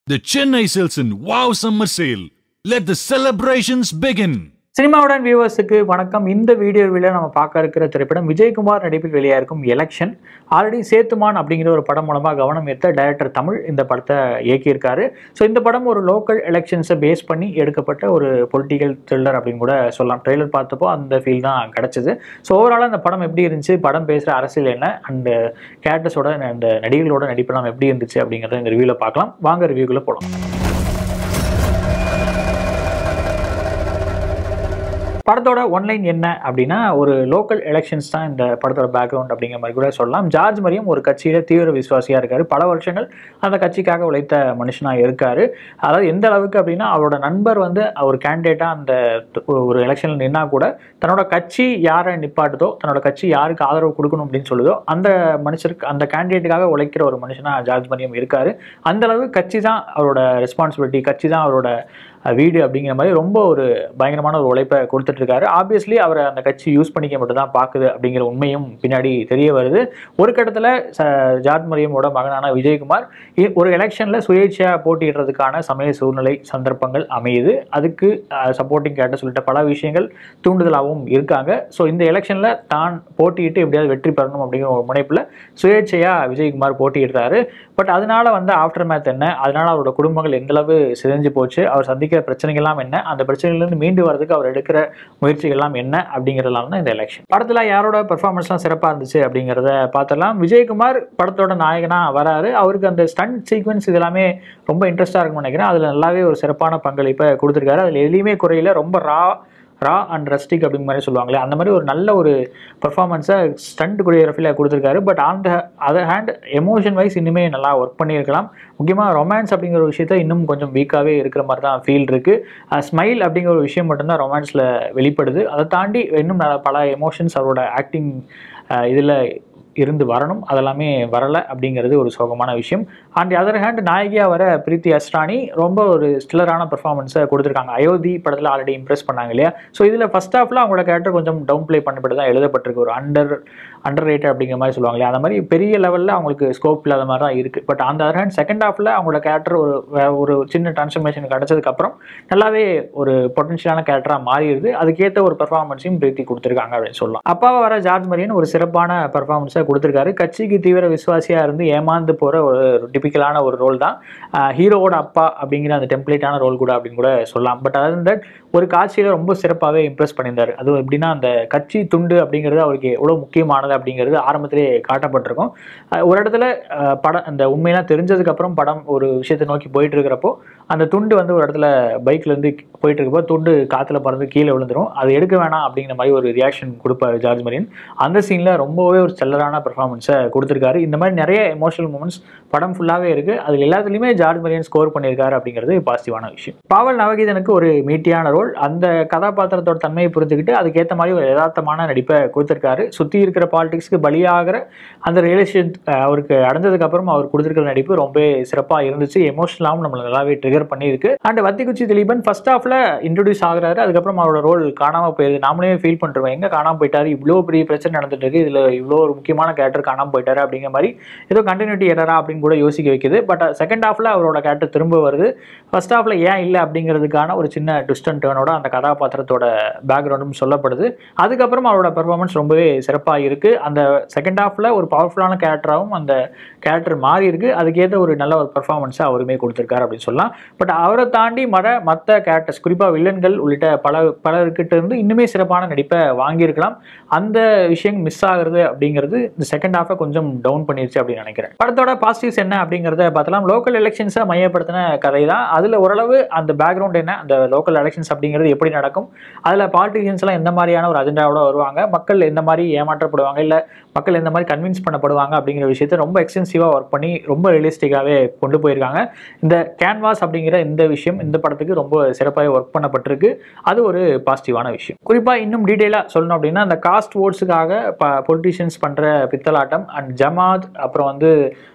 The Chennai Silson Wow Summer Sale. Let the celebrations begin. சினிமாவுடன் வியூவர்ஸுக்கு வணக்கம் இந்த வீடியோவில் நம்ம பார்க்க இருக்கிற திரைப்படம் விஜயகுமார் நடிப்பில் வெளியாயிருக்கும் எலெக்ஷன் ஆல்ரெடி சேத்துமான் அப்படிங்கிற ஒரு படம் மூலமாக கவனம் ஈர்த்த டைரக்டர் தமிழ் இந்த படத்தை இயக்கியிருக்காரு ஸோ இந்த படம் ஒரு லோக்கல் எலெக்ஷன்ஸை பேஸ் பண்ணி எடுக்கப்பட்ட ஒரு பொலிட்டிக்கல் த்ரில்லர் அப்படின்னு கூட சொல்லலாம் ட்ரெய்லர் பார்த்தப்போ அந்த ஃபீல் தான் கிடச்சிது ஸோ ஓவராலாக அந்த படம் எப்படி இருந்துச்சு படம் பேசுகிற அரசியல் என்ன அண்ட் கேரக்டர்ஸோட அந்த நடிகர்களோட நடிப்பெல்லாம் எப்படி இருந்துச்சு அப்படிங்கிறத இந்த ரிவ்யூவில் பார்க்கலாம் வாங்க ரிவ்யூக்குள்ளே போகலாம் படத்தோட ஒன்லைன் என்ன அப்படின்னா ஒரு லோக்கல் எலெக்ஷன்ஸ் தான் இந்த படத்தோட பேக்ரவுண்ட் அப்படிங்கிற மாதிரி கூட சொல்லலாம் ஜார்ஜ் மரியம் ஒரு கட்சியில தீவிர விசுவாசியா இருக்காரு பல வருஷங்கள் அந்த கட்சிக்காக உழைத்த மனுஷனா இருக்காரு அதாவது எந்த அளவுக்கு அப்படின்னா அவரோட நண்பர் வந்து ஒரு கேண்டிடேட்டா அந்த ஒரு எலெக்ஷன்ல நின்னா கூட தன்னோட கட்சி யாரை நிப்பாட்டுதோ தன்னோட கட்சி யாருக்கு ஆதரவு கொடுக்கணும் அப்படின்னு சொல்லுதோ அந்த மனுஷருக்கு அந்த கேண்டிடேட்டுக்காக உழைக்கிற ஒரு மனுஷனா ஜார்ஜ் மரியம் இருக்காரு அந்த அளவு கட்சி தான் அவரோட ரெஸ்பான்சிபிலிட்டி கட்சி தான் அவரோட வீடு அப்படிங்கிற மாதிரி ரொம்ப ஒரு பயங்கரமான ஒரு உழைப்பை கொடுத்துட்டு இருக்காரு ஆப்வியஸ்லி அவரை அந்த கட்சி யூஸ் பண்ணிக்க மட்டும் தான் பார்க்குது அப்படிங்கிற உண்மையும் பின்னாடி தெரிய வருது ஒரு கட்டத்தில் ஜார்ஜ் மரியமோட மகனான விஜயகுமார் இ- ஒரு எலெக்ஷனில் சுயேட்சையாக போட்டியிடுறதுக்கான சமய சூழ்நிலை சந்தர்ப்பங்கள் அமையுது அதுக்கு சப்போர்ட்டிங் கேட்ட சொல்லிட்ட பல விஷயங்கள் தூண்டுதலாகவும் இருக்காங்க ஸோ இந்த எலெக்ஷனில் தான் போட்டியிட்டு எப்படியாவது வெற்றி பெறணும் அப்படிங்கிற ஒரு முனைப்பில் சுயேட்சையாக விஜயகுமார் போட்டியிடுறாரு பட் அதனால வந்து ஆஃப்டர் மேத் என்ன அதனால அவரோட குடும்பங்கள் எந்த அளவு சிதைஞ்சு போச்சு அவர் சந்திக்கிற பிரச்சனைகள்லாம் என்ன அந்த பிரச்சனைகள்லேருந்து மீண்டு வரதுக்கு அவர் எடுக்கிற முயற்சிகள்லாம் என்ன அப்படிங்கிறதெல்லாம் தான் இந்த எலெக்ஷன் படத்தில் யாரோட பெர்ஃபார்மன்ஸ்லாம் சிறப்பாக இருந்துச்சு அப்படிங்கிறத பார்த்தலாம் விஜயகுமார் படத்தோட நாயகனாக வராரு அவருக்கு அந்த ஸ்டண்ட் சீக்வன்ஸ் இதெல்லாமே ரொம்ப இன்ட்ரெஸ்ட்டாக இருக்கும்னு நினைக்கிறேன் அதில் நல்லாவே ஒரு சிறப்பான பங்களிப்பை கொடுத்துருக்காரு அதில் எதுலேயுமே குறையில ரொம்ப ரா ரா அண்ட் ரஸ்டிக் அப்படிங்கிற மாதிரி சொல்லுவாங்களே அந்த மாதிரி ஒரு நல்ல ஒரு பெர்ஃபார்மன்ஸை ஸ்டண்ட் கொரியோகிராஃபியில் கொடுத்துருக்காரு but on the other hand emotion wise இன்னுமே நல்லா ஒர்க் பண்ணியிருக்கலாம் முக்கியமாக ரொமான்ஸ் அப்படிங்கிற ஒரு விஷயத்த இன்னும் கொஞ்சம் வீக்காகவே இருக்கிற மாதிரி தான் ஃபீல் இருக்குது ஸ்மைல் அப்படிங்கிற ஒரு விஷயம் மட்டும்தான் ரொமான்ஸில் வெளிப்படுது அதை தாண்டி இன்னும் நல்ல பல எமோஷன்ஸ் அவரோட ஆக்டிங் இதில் இருந்து வரணும் அதெல்லாமே வரலை அப்படிங்கிறது ஒரு சோகமான விஷயம் அண்ட் அதர் ஹேண்ட் நாயகியாக வர பிரீத்தி அஸ்ரானி ரொம்ப ஒரு ஸ்டில்லரான பெர்ஃபார்மன்ஸை கொடுத்துருக்காங்க அயோத்தி படத்தில் ஆல்ரெடி இம்ப்ரெஸ் பண்ணாங்க இல்லையா ஸோ இதில் ஃபர்ஸ்ட் ஹாஃபில் அவங்களோட கேரக்டர் கொஞ்சம் டவுன் ப்ளே பண்ணப்பட்டு தான் எழுதப்பட்டிருக்கு ஒரு அண்டர் அண்டர் ரேட்டட் அப்படிங்கிற மாதிரி சொல்லுவாங்க இல்லையா அந்த மாதிரி பெரிய லெவலில் அவங்களுக்கு ஸ்கோப் இல்லாத மாதிரி தான் இருக்குது பட் அந்த அதர் ஹேண்ட் செகண்ட் ஹாஃபில் அவங்களோட கேரக்டர் ஒரு வே- ஒரு சின்ன டிரான்ஸ்ஃபர்மேஷன் கிடச்சதுக்கப்புறம் நல்லாவே ஒரு பொட்டன்ஷியலான கேரக்டராக மாறிடுது அதுக்கேற்ற ஒரு பெர்ஃபார்மன்ஸையும் பிரீத்தி கொடுத்துருக்காங்க அப்படின்னு சொல்லலாம் அப்பாவை வர ஜார்ஜ் மரியன் ஒரு சிறப்பான பெர்ஃபார்மன்ஸை கொடுத்துருக்காரு கட்சிக்கு தீவிர விசுவாசியாக இருந்து ஏமாந்து போகிற ஒரு டிபிக்கலான ஒரு ரோல் தான் ஹீரோவோட அப்பா அப்படிங்கிற அந்த டெம்ப்ளேட்டான ரோல் கூட அப்படின்னு கூட சொல்லலாம் பட் அதர் தட் ஒரு காட்சியில் ரொம்ப சிறப்பாகவே இம்ப்ரெஸ் பண்ணியிருந்தார் அதுவும் எப்படின்னா அந்த கட்சி துண்டு அப்படிங்கிறது அவருக்கு எவ்வளோ முக்கியமானது அப்படிங்கிறது ஆரம்பத்திலே காட்டப்பட்டிருக்கும் அஹ் ஒரு இடத்துல அஹ், படம் அந்த உண்மையெல்லாம் தெரிஞ்சதுக்கப்புறம் படம் ஒரு விஷயத்தை நோக்கி போயிட்டு இருக்கிறப்போ அந்த துண்டு வந்து ஒரு இடத்துல பைக்லேருந்து போயிட்டு இருக்கப்போ துண்டு காற்றுல பறந்து கீழே விழுந்துரும் அது எடுக்க வேணாம் அப்படிங்கிற மாதிரி ஒரு ரியாக்ஷன் கொடுப்பாரு ஜார்ஜ் மரியன் அந்த சீனில் ரொம்பவே ஒரு செல்லரான பெர்ஃபார்மன்ஸை கொடுத்துருக்காரு இந்த மாதிரி நிறைய எமோஷனல் மூமெண்ட்ஸ் படம் ஃபுல்லாகவே இருக்குது அதில் எல்லாத்துலேயுமே ஜார்ஜ் மரியன் ஸ்கோர் பண்ணியிருக்காரு அப்படிங்கிறது பாசிட்டிவான விஷயம் பாவல் நவகீதனுக்கு ஒரு மீட்டியான ரோல் அந்த கதாபாத்திரத்தோட தன்மையை புரிஞ்சுக்கிட்டு அதுக்கேற்ற மாதிரி ஒரு யதார்த்தமான நடிப்பை கொடுத்துருக்காரு சுற்றி இருக்கிற பாலிடிக்ஸ்க்கு பலியாகிற அந்த ரியலேஷன் அவருக்கு அடைஞ்சதுக்கப்புறம் அவர் கொடுத்துருக்கிற நடிப்பு ரொம்ப சிறப்பாக இருந்துச்சு எமோஷனலாகவும் நம்மளை நல்லாவே ட்ரிகர் பண்ணியிருக்கு அண்ட் வத்திக்குச்சி திலீபன் ஃபர்ஸ்ட் ஹாஃபில் இன்ட்ரடியூஸ் ஆகுறாரு அதுக்கப்புறம் அவரோட ரோல் காணாமல் போயிருது நாமளே ஃபீல் பண்ணிருவோம் எங்கே காணாமல் போயிட்டாரு இவ்வளோ பெரிய பிரச்சனை நடந்துட்டு இருக்கு இதில் இவ்வளோ ஒரு முக்கியமான கேரக்டர் காணாமல் போயிட்டாரு அப்படிங்கிற மாதிரி ஏதோ கண்டினியூட்டி எரரா அப்படின்னு கூட யோசிக்க வைக்குது பட் செகண்ட் ஹாஃபில் அவரோட கேரக்டர் திரும்ப வருது ஃபர்ஸ்ட் ஹாஃபில் ஏன் இல்லை அப்படிங்கிறதுக்கான ஒரு சின்ன ட்விஸ்ட் அண்ட் டேர்னோட அந்த கதாபாத்திரத்தோட பேக்ரவுண்டும் சொல்லப்படுது அதுக்கப்புறம் அவரோட பெர்ஃபார்மன்ஸ் ரொம்பவே சிறப்பாக இருக்குது அந்த செகண்ட் ஹாஃபில் ஒரு பவர்ஃபுல்லான கேரக்டராகவும் அந்த கேரக்டர் மாறி இருக்கு அதுக்கேற்ற ஒரு நல்ல ஒரு பெர்ஃபார்மன்ஸை அவருமே கொடுத்துருக்காரு அப்படின்னு சொல்லலாம் பட் அவரை தாண்டி மற மற்ற கேரக்டர்ஸ் குறிப்பாக வில்லன்கள் உள்ளிட்ட பல பலர்கிட்ட இருந்து இன்னுமே சிறப்பான நடிப்பை வாங்கியிருக்கலாம் அந்த விஷயம் மிஸ் ஆகுறது அப்படிங்கிறது இந்த செகண்ட் ஹாஃபை கொஞ்சம் டவுன் பண்ணிருச்சு அப்படின்னு நினைக்கிறேன் படத்தோட பாசிட்டிவ்ஸ் என்ன அப்படிங்கிறத பார்த்தலாம் லோக்கல் எலெக்ஷன்ஸை மையப்படுத்தின கதை தான் அதில் ஓரளவு அந்த பேக்ரவுண்ட் என்ன அந்த லோக்கல் எலெக்ஷன்ஸ் அப்படிங்கிறது எப்படி நடக்கும் அதில் பாலிட்டிஷியன்ஸ்லாம் எந்த மாதிரியான ஒரு அஜெண்டாவோட வருவாங்க மக்கள் எந்த மாதிரி ஏமாற்றப்படுவாங்க இல்லை மக்கள் எந்த மாதிரி கன்வின்ஸ் பண்ணப்படுவாங்க அப்படிங்கிற விஷயத்தை ரொம்ப எக்ஸ்டென்சிவாக ஒர்க் பண்ணி ரொம்ப ரியலிஸ்டிக்காகவே கொண்டு போயிருக்காங்க இந்த கேன்வாஸ் அப்படிங்கிற இந்த விஷயம் இந்த படத்துக்கு ரொம்ப சிறப்பாக ஒர்க் பண்ணப்பட்டிருக்கு அது ஒரு பாசிட்டிவான விஷயம் குறிப்பாக இன்னும் டீட்டெயிலாக சொல்லணும் அப்படின்னா அந்த காஸ்ட் ஓட்ஸுக்காக ப பொலிட்டிஷியன்ஸ் பண்ணுற பித்தலாட்டம் அண்ட் ஜமாத் அப்புறம் வந்து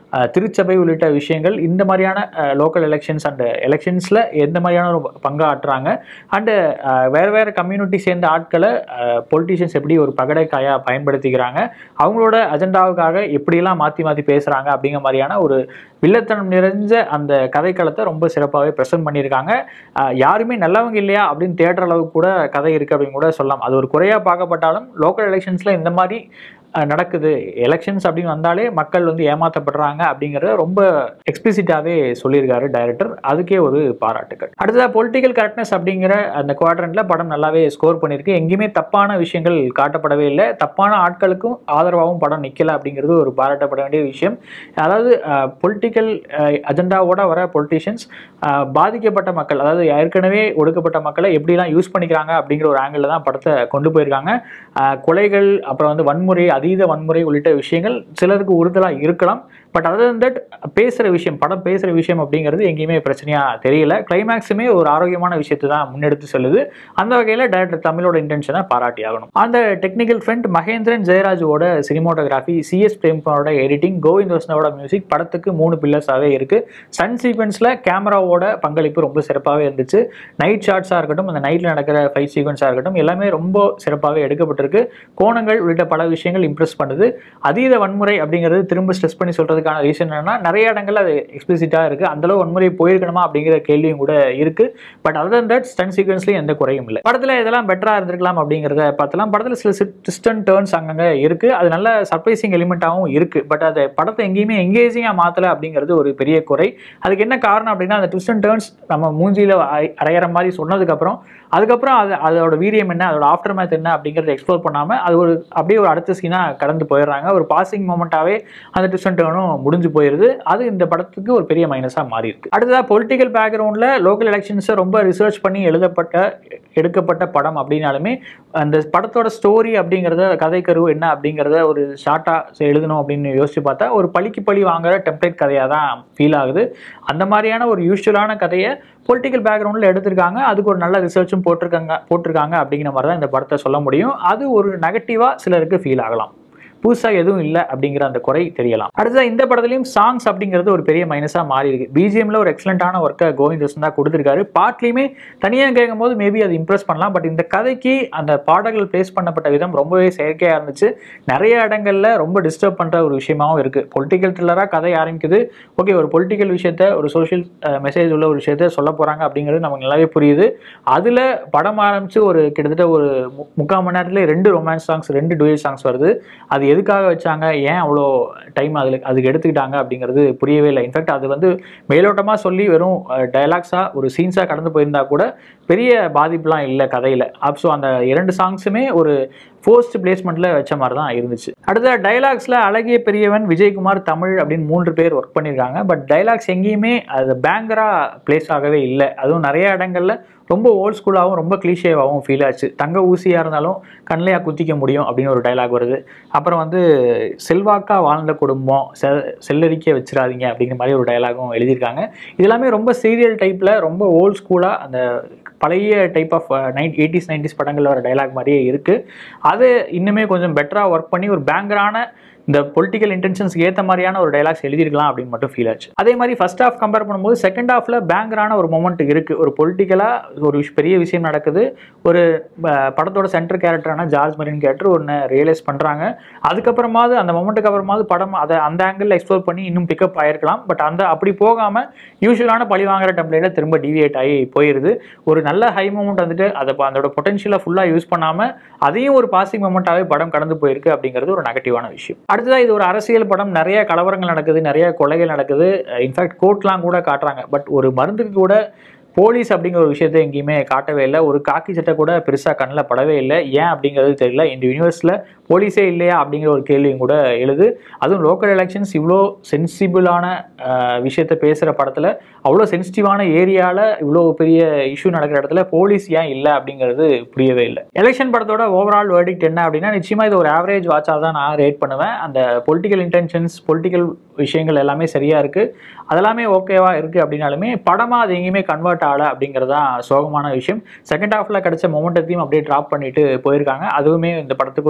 அஹ், திருச்சபை உள்ளிட்ட விஷயங்கள் இந்த மாதிரியான லோக்கல் எலெக்ஷன்ஸ் அண்ட் எலெக்ஷன்ஸில் எந்த மாதிரியான ஒரு பங்காற்றுறாங்க அண்டு வேறு வேறு கம்யூனிட்டி சேர்ந்த ஆட்களை பொலிட்டிஷியன்ஸ் எப்படி ஒரு பகடைக்காயாக பயன்படுத்திக்கிறாங்க அவங்களோட அஜெண்டாவுக்காக எப்படியெல்லாம் மாற்றி மாற்றி பேசுகிறாங்க அப்படிங்கிற மாதிரியான ஒரு வில்லத்தனம் நிறைஞ்ச அந்த கதைக்களத்தை ரொம்ப சிறப்பாகவே ப்ரெசென்ட் பண்ணியிருக்காங்க அஹ் யாருமே நல்லவங்க இல்லையா அப்படின்னு தேடுற அளவுக்கு கூட கதை இருக்குது அப்படின்னு கூட சொல்லலாம் அது ஒரு குறையாக பார்க்கப்பட்டாலும் லோக்கல் எலெக்ஷன்ஸில் இந்த மாதிரி அஹ், நடக்குது எலெக்ஷன்ஸ் அப்படின்னு வந்தாலே மக்கள் வந்து ஏமாற்றப்படுறாங்க அப்படிங்கிறத ரொம்ப எக்ஸ்பிளிசிட்டாகவே சொல்லியிருக்காரு டைரக்டர் அதுக்கே ஒரு பாராட்டுகள் அடுத்ததாக பொலிட்டிக்கல் கரெக்ட்னஸ் அப்படிங்கிற அந்த குவாட்ரண்ட்ல படம் நல்லாவே ஸ்கோர் பண்ணியிருக்கு எங்கேயுமே தப்பான விஷயங்கள் காட்டப்படவே இல்லை தப்பான ஆட்களுக்கும் ஆதரவாகவும் படம் நிற்கல அப்படிங்கிறது ஒரு பாராட்டப்பட வேண்டிய விஷயம் அதாவது பொலிட்டிக்கல் அஜெண்டாவோட வர பொலிட்டிஷியன்ஸ் பாதிக்கப்பட்ட மக்கள் அதாவது ஏற்கனவே ஒடுக்கப்பட்ட மக்களை எப்படிலாம் யூஸ் பண்ணிக்கிறாங்க அப்படிங்கிற ஒரு ஆங்கிளில் தான் படத்தை கொண்டு போயிருக்காங்க அஹ், கொலைகள் அப்புறம் வந்து வன்முறை அதீத வன்முறை உள்ளிட்ட விஷயங்கள் சிலருக்கு உறுதலாக இருக்கலாம் பட் அதர் தட் பேசுகிற விஷயம் படம் பேசுகிற விஷயம் அப்படிங்கிறது எங்கேயுமே பிரச்சனையாக தெரியல கிளைமேக்ஸுமே ஒரு ஆரோக்கியமான விஷயத்தை தான் முன்னெடுத்து செல்லுது அந்த வகையில் டேரக்டர் தமிழோட இன்டென்ஷனை பாராட்டி ஆகணும் அந்த டெக்னிக்கல் ஃப்ரெண்ட் மகேந்திரன் ஜெயராஜோட சினிமோட்டோகிராஃபி சிஎஸ் பிரேம்குமாரோட எடிட்டிங் கோவிந்த் வசனோட மியூசிக் படத்துக்கு மூணு பில்லர்ஸாகவே இருக்குது சன் சீக்வன்ஸில் கேமராவோட பங்களிப்பு ரொம்ப சிறப்பாகவே இருந்துச்சு நைட் ஷாட்ஸாக இருக்கட்டும் அந்த நைட்டில் நடக்கிற ஃபைட் சீக்வன்ஸாக இருக்கட்டும் எல்லாமே ரொம்ப சிறப்பாகவே எடுக்கப்பட்டிருக்கு கோணங்கள் உள்ளிட்ட பல விஷயங்கள் இம்ப்ரெஸ் பண்ணுது அதீத வன்முறை அப்படிங்கிறது திரும்ப ஸ்ட்ரெஸ் பண்ணி சொல்கிறதுக்கான ரீசன் என்னன்னா நிறைய இடங்கள்ல அது எக்ஸ்பிளிசிட்டாக இருக்குது அந்தளவு வன்முறை போயிருக்கணுமா அப்படிங்கிற கேள்வியும் கூட இருக்குது பட் அதர் தட் ஸ்டன் சீக்வன்ஸ்லையும் எந்த குறையும் இல்லை படத்தில் இதெல்லாம் பெட்டராக இருந்திருக்கலாம் அப்படிங்கிறத பார்த்தலாம் படத்தில் சில ட்விஸ்ட் அண்ட் டேர்ன்ஸ் அங்கங்கே இருக்குது அது நல்ல சர்ப்ரைசிங் எலிமெண்ட்டாகவும் இருக்குது பட் அதை படத்தை எங்கேயுமே எங்கேஜிங்காக மாற்றலை அப்படிங்கிறது ஒரு பெரிய குறை அதுக்கு என்ன காரணம் அப்படின்னா அந்த ட்விஸ்ட் அண்ட் டேர்ன்ஸ் நம்ம மூஞ்சியில் அரையிற மாதிரி சொன்னதுக்கப்புறம் அதுக்கப்புறம் அது அதோட வீரியம் என்ன அதோட ஆஃப்டர் மேத் என்ன அப்படிங்கிறத எக்ஸ்ப்ளோர் பண்ணாமல் அது ஒரு அப்படியே ஒரு அடுத்த சீனாக கடந்து போயிடுறாங்க ஒரு பாசிங் மூமெண்ட்டாகவே அந்த ட்விஸ்ட் அண்ட் டேர்னும் முடிஞ்சு போயிடுது அது இந்த படத்துக்கு ஒரு பெரிய மைனஸாக மாறி இருக்கு அடுத்ததாக பொலிட்டிக்கல் பேக்ரவுண்டில் லோக்கல் எலெக்ஷன்ஸை ரொம்ப ரிசர்ச் பண்ணி எழுதப்பட்ட எடுக்கப்பட்ட படம் அப்படின்னாலுமே அந்த படத்தோட ஸ்டோரி அப்படிங்கிறத கதைக்கரு என்ன அப்படிங்கிறத ஒரு ஷார்ட்டாக எழுதணும் அப்படின்னு யோசிச்சு பார்த்தா ஒரு பழிக்கு பழி வாங்குற டெம்ப்ளேட் கதையாக தான் ஃபீல் ஆகுது அந்த மாதிரியான ஒரு யூஸ்வலான கதையை பொலிட்டிக்கல் பேக்ரவுண்டில் எடுத்திருக்காங்க அதுக்கு ஒரு நல்ல ரிசர்ச்சும் போட்டிருக்காங்க போட்டிருக்காங்க அப்படிங்கிற மாதிரி தான் இந்த படத்தை சொல்ல முடியும் அது ஒரு நெகட்டிவாக சிலருக்கு ஃபீல் ஆகலாம் புதுசாக எதுவும் இல்லை அப்படிங்கிற அந்த குறை தெரியலாம் அடுத்தது இந்த படத்துலையும் சாங்ஸ் அப்படிங்கிறது ஒரு பெரிய மைனஸாக மாறி இருக்கு பிஜிஎம்ல ஒரு எக்ஸலண்ட்டான ஒர்க்கை கோவிந்த் வசன் தான் கொடுத்துருக்காரு பாட்லையுமே தனியாக கேட்கும் போது மேபி அது இம்ப்ரெஸ் பண்ணலாம் பட் இந்த கதைக்கு அந்த பாடல்கள் பிளேஸ் பண்ணப்பட்ட விதம் ரொம்பவே செயற்கையாக இருந்துச்சு நிறைய இடங்கள்ல ரொம்ப டிஸ்டர்ப் பண்ணுற ஒரு விஷயமாவும் இருக்கு பொலிட்டிக்கல் த்ரில்லராக கதை ஆரம்பிக்குது ஓகே ஒரு பொலிட்டிக்கல் விஷயத்த ஒரு சோஷியல் மெசேஜ் உள்ள ஒரு விஷயத்த சொல்ல போகிறாங்க அப்படிங்கிறது நமக்கு நல்லாவே புரியுது அதில் படம் ஆரம்பித்து ஒரு கிட்டத்தட்ட ஒரு மு- முக்கால் மணி நேரத்துல ரெண்டு ரொமான்ஸ் சாங்ஸ் ரெண்டு டுயல் சாங்ஸ் வருது அது எதுக்காக வச்சாங்க ஏன் அவ்வளோ டைம் அதில் அதுக்கு எடுத்துக்கிட்டாங்க அப்படிங்கிறது புரியவே இல்லை இன்ஃபேக்ட் அது வந்து மேலோட்டமாக சொல்லி வெறும் டயலாக்ஸாக ஒரு சீன்ஸாக கடந்து போயிருந்தா கூட பெரிய பாதிப்புலாம் இல்லை கதையில் அப் ஸோ அந்த இரண்டு சாங்ஸுமே ஒரு ஃபோர்ஸ்ட் பிளேஸ்மெண்ட்டில் வச்ச மாதிரி தான் இருந்துச்சு அடுத்த டைலாக்ஸில் அழகிய பெரியவன் விஜயகுமார் தமிழ் அப்படின்னு மூன்று பேர் ஒர்க் பண்ணியிருக்காங்க பட் டைலாக்ஸ் எங்கேயுமே அது பேங்கராக பிளேஸ் ஆகவே இல்லை அதுவும் நிறைய இடங்கள்ல ரொம்ப ஓல்ட் ஸ்கூலாகவும் ரொம்ப கிளீஷேவாகவும் ஃபீல் ஆச்சு தங்க ஊசியாக இருந்தாலும் கண்ணையா குத்திக்க முடியும் அப்படின்னு ஒரு டைலாக் வருது அப்புறம் வந்து செல்வாக்கா வாழ்ந்த குடும்பம் செ செல்லரிக்க வச்சிடாதீங்க அப்படிங்கிற மாதிரி ஒரு டைலாகும் எழுதியிருக்காங்க இது எல்லாமே ரொம்ப சீரியல் டைப்பில் ரொம்ப ஓல்ட் ஸ்கூலாக அந்த பழைய type of nine eighties nineties படங்களில் வர டைலாக் மாதிரியே இருக்குது அது இன்னுமே கொஞ்சம் பெட்டராக ஒர்க் பண்ணி ஒரு பேங்கரான இந்த பொலிட்டிக்கல் இன்டென்ஷன்ஸ்க்கு ஏற்ற மாதிரியான ஒரு டைலாக்ஸ் எழுதிருக்கலாம் அப்படின்னு மட்டும் ஃபீல் ஆச்சு அதே மாதிரி ஃபர்ஸ்ட் ஹாஃப் கம்பேர் பண்ணும்போது செகண்ட் ஹாஃப்ல பேங்கரான ஒரு மொமெண்ட் இருக்கு ஒரு பொலிட்டிக்கலாக ஒரு விஷ்- பெரிய விஷயம் நடக்குது ஒரு அஹ், படத்தோட சென்டர் கேரக்டரான ஜார்ஜ் மரின் கேரக்டர் ஒன்று ரியலைஸ் பண்ணுறாங்க அதுக்கப்புறமாவது அந்த மொமெண்ட்டுக்கு அப்புறமாவது படம் அதை அந்த ஆங்கிள் எக்ஸ்ப்ளோர் பண்ணி இன்னும் பிக்கப் ஆயிருக்கலாம் பட் அந்த அப்படி போகாமல் யூஸ்வலான பழி வாங்குற டெம்ப்ளேட்டில் திரும்ப டிவியேட் ஆகி போயிருது ஒரு நல்ல ஹை மூமெண்ட் வந்துட்டு அதை ப- அதோட பொட்டன்ஷியலை ஃபுல்லாக யூஸ் பண்ணாமல் அதையும் ஒரு பாசிங் மொமெண்ட்டாகவே படம் கடந்து போயிருக்கு அப்படிங்கிறது ஒரு நெகட்டிவான விஷயம் அடுத்ததாக இது ஒரு அரசியல் படம் நிறைய கலவரங்கள் நடக்குது நிறைய கொலைகள் நடக்குது இன்ஃபேக்ட் கோர்ட்லாம் கூட காட்டுறாங்க பட் ஒரு மருந்துக்கு கூட போலீஸ் அப்படிங்கிற ஒரு விஷயத்தை எங்கேயுமே காட்டவே இல்லை ஒரு காக்கி சட்டை கூட பெருசாக கண்ணில் படவே இல்லை ஏன் அப்படிங்கிறது தெரியல இந்த யூனிவர்ஸில் போலீஸே இல்லையா அப்படிங்கிற ஒரு கேள்வியும் கூட எழுது அதுவும் லோக்கல் எலெக்ஷன்ஸ் இவ்வளோ சென்சிபிளான விஷயத்த பேசுகிற படத்தில் அவ்வளோ சென்சிட்டிவான ஏரியாவில் இவ்வளோ பெரிய இஷ்யூ நடக்கிற இடத்துல போலீஸ் ஏன் இல்லை அப்படிங்கிறது புரியவே இல்லை எலெக்ஷன் படத்தோட ஓவரால் வேர்டிக்ட் என்ன அப்படின்னா நிச்சயமாக இது ஒரு ஆவரேஜ் வாட்சாக தான் நான் ரேட் பண்ணுவேன் அந்த பொலிட்டிக்கல் இன்டென்ஷன்ஸ் பொலிட்டிக்கல் விஷயங்கள் எல்லாமே சரியாக இருக்குது அதெல்லாமே ஓகேவா இருக்குது அப்படின்னாலுமே படமாக அது எங்கேயுமே கன்வெர்ட் ஆகலை அப்படிங்கிறது தான் சோகமான விஷயம் செகண்ட் ஹாஃபில் கிடைச்ச மொமெண்டத்தையும் அப்படியே ட்ராப் பண்ணிட்டு போயிருக்காங்க அதுவுமே இந்த படத்துக்கு ஒரு மிகப்பெரிய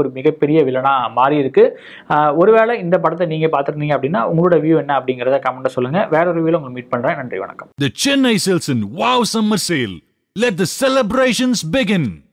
மிகப்பெரிய வில்லனா மாறி இருக்கு ஆஹ் ஒருவேளை இந்த படத்தை நீங்க பார்த்துருந்தீங்க அப்படின்னா உங்களோட வியூ என்ன அப்படிங்கிறத கமெண்ட்டை சொல்லுங்க வேற ஒரு வியூல உங்களை மீட் பண்றேன் நன்றி வணக்கம் The Chennai Silson Wow Summer Sale. Let the celebrations begin.